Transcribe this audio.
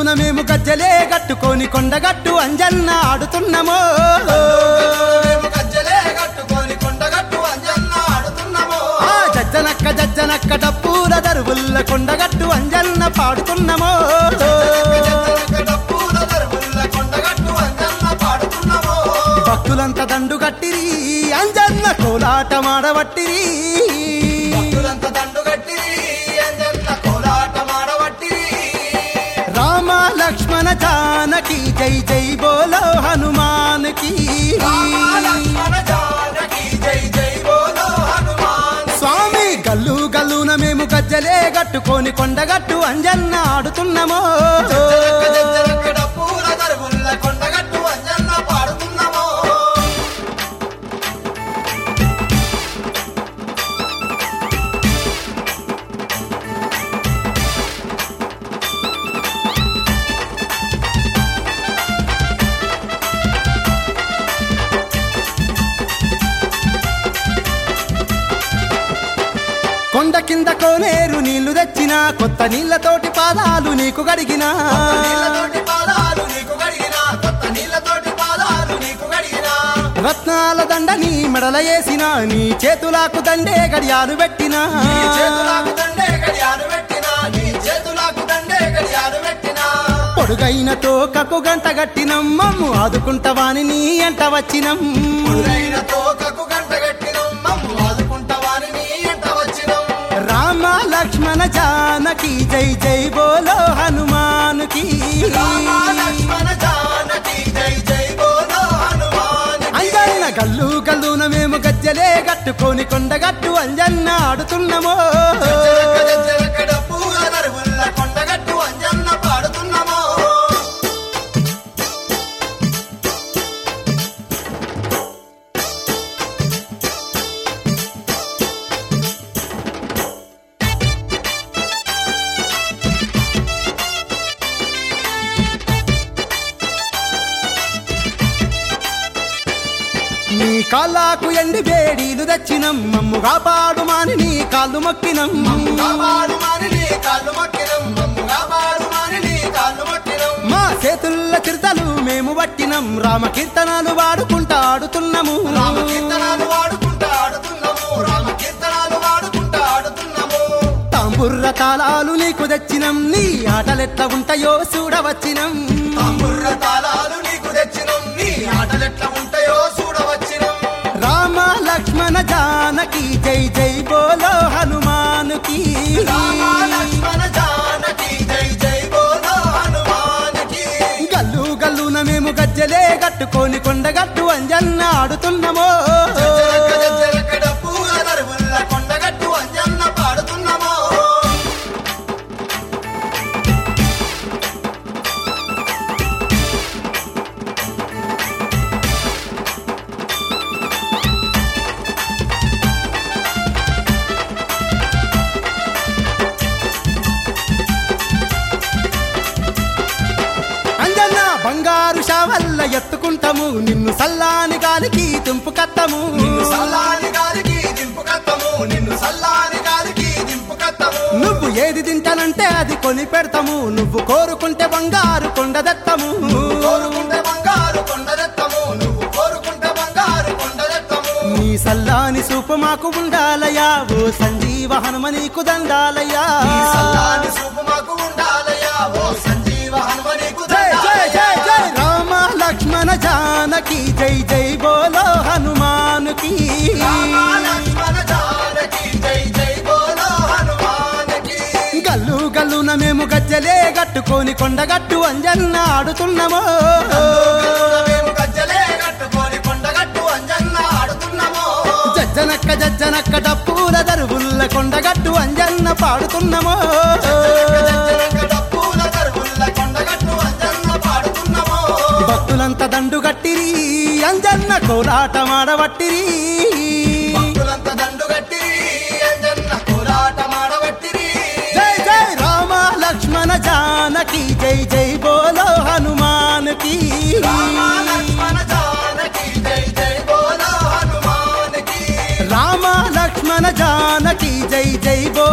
గల్లున మేము గజ్జలే గట్టుకొని కొండగట్టు అంజన్న ఆడుతున్నామో మేము గజ్జలే కట్టుకొని కొండగట్టు అంజన్న ఆడుతున్నాము ఆ జజ్జనక్క జజ్జనక్క డప్పుల దరువుల్ల కొండగట్టు అంజన్న పాడుతున్నామో డప్పుల దరువుల్ల కొండగట్టు అంజన్న పాడుతున్నాము భక్తులంతా దండు కట్టిరి అంజన్న కోలాటమాడబట్టిరి భక్తులంతా దండు కట్టిరి అంజన్న కోలాటమాడబట్టిరి రామ లక్ష్మణ జానకి జై జై బోలో హనుమాన్కి రామ లక్ష్మణ జానకి జై జై బోలో హనుమాన్ స్వామి గల్లు గల్లున మేము గజ్జలే గట్టుకొని కొండగట్టు అంజన్న ఆడుతున్నామో జజ్జలక్క జజ్జలక్క డప్పుల దరువుల్ల కొండగట్టు అంజన్న పాడుతున్నాము కొండ కింద కోనేరు నీళ్లు తెచ్చిన కొత్త నీళ్లతోటి పాదాలు నీకు గడిగినా నీళ్ళతోటి పాదాలు నీకు గడిగినా కొత్త నీళ్ళతోటి పాదాలు నీకు గడిగినా రత్నాల దండ నీ మెడల వేసిన నీ చేతులకు దండే గడియాలు పెట్టినా నీ చేతులకు దండే గడియాలు పెట్టినా నీ చేతులకు దండే గడియాలు పెట్టినా పొడుగైన తోకకు గంట గట్టినం మమ్ము ఆదుకుంటవాని నీ ఎంట వచ్చినం పురుగైన తోకకు గంట కట్టినం మమ్ము ఆదుకుంటావాని నీ ఎంట వచ్చినం రామ లక్ష్మణ జానకి జై జై బోలో హనుమానుకి రామ లక్ష్మణ జానకి జై జై బోలో హనుమానికి అంజన్న గల్లు గల్లున మేము గజ్జలే గట్టుకొని కొండగట్టు అంజన్న ఆడుతున్నామో జజ్జలక్క జజ్జలక్క డప్పుల దరువుల్ల కొండగట్టు అంజన్న పాడుతున్నాము నీ కాళ్ళకు ఎండి వేడీలు తెచ్చినం మమ్ము కాపాడు మాని నీ కాళ్ళు మొక్కినం కాపాడు మాని నీ కాళ్ళు మక్కినం మమ్ము కాపాడు మాని నీ కాళ్ళు మక్కినం మా చేతుల్ల చిరుతలు మేము పట్టినం రామ కీర్తనాలు వాడుకుంటా ఆడుతున్నాము రామ కీర్తనాలు వాడుకుంటా ఆడుతున్నాము రామ కీర్తనాలు వాడుకుంటా ఆడుతున్నాము తాంబుర్ర తాళాలు నీకు తెచ్చినం నీ ఆటలెట్ల ఉంటాయో చూడవచ్చినం తాంబుర్ర తాళాలు నీకు తెచ్చినం నీ ఆటలెట్లా ఉంటాయో చూడవచ్చినం రామ లక్ష్మణ జానకి జై జై బోలో హనుమానుకి రామ లక్ష్మణ జానకి జై జై బోలో హనుమానికి గల్లు గల్లున మేము గజ్జలే గట్టుకొని కొండగట్టు అంజన్న ఆడుతున్నామో జజ్జలక్క జజ్జలక్క డప్పుల దరువుల్ల కొండగట్టు అంజన్న పాడుతున్నాము అంజన్న బంగారు షావల్ల ఎత్తుకుంటాము నిన్ను సల్లాని గాలికి తుంపు కత్తము నిన్ను సల్లాని గాలికి దింపు కత్తము నిన్ను సల్లాని గాలికి దింపు కత్తము నువ్వు ఏది తింటానంటే అది కొని పెడతాము నువ్వు కోరుకుంటే బంగారు కొండదెత్తము కోరుకుంటే బంగారు కొండదెత్తము నువ్వు కోరుకుంటే బంగారు కొండదెత్తము నీ సల్లాని సూపు మాకు ఉండాలయా ఓ సంజీవ హనుమ నీకు దండాలయా ఈ సల్లాని సూపు మాకు ఉండాలయ్యా ఓ సంజీవ హనుమ నీకు జై జై జై జై దండాలయ్యా. రామ లక్ష్మణ జానకి జై జై బోలో హనుమానుకి రామ లక్ష్మణ జానకి జై జై బోలో హనుమానికి గల్లు గల్లున మేము గజ్జలే గట్టుకొని కొండగట్టు అంజన్న ఆడుతున్నామో మేము గజ్జలే కట్టుకొని కొండగట్టు అంజన్న ఆడుతున్నాము జజ్జనక్క జజ్జనక్క డప్పుల దరువుల్ల కొండగట్టు అంజన్న పాడుతున్నామో జజ్జలక్క డప్పుల దరువుల్ల కొండగట్టు అంజన్న పాడుతున్నాము భక్తులంతా దండు గట్టిరి అంజన్న కోలాటమాడబట్టిరి భక్తులంతా దండు కట్టిరి అంజన్న కోలాటమాడబట్టిరి జై జై రామ లక్ష్మణ జానకి జై జై బోలో హనుమానుకి రామ లక్ష్మణ జానకి జై జై బోలో హనుమానికి రామ లక్ష్మణ జానకి జై జై బోలో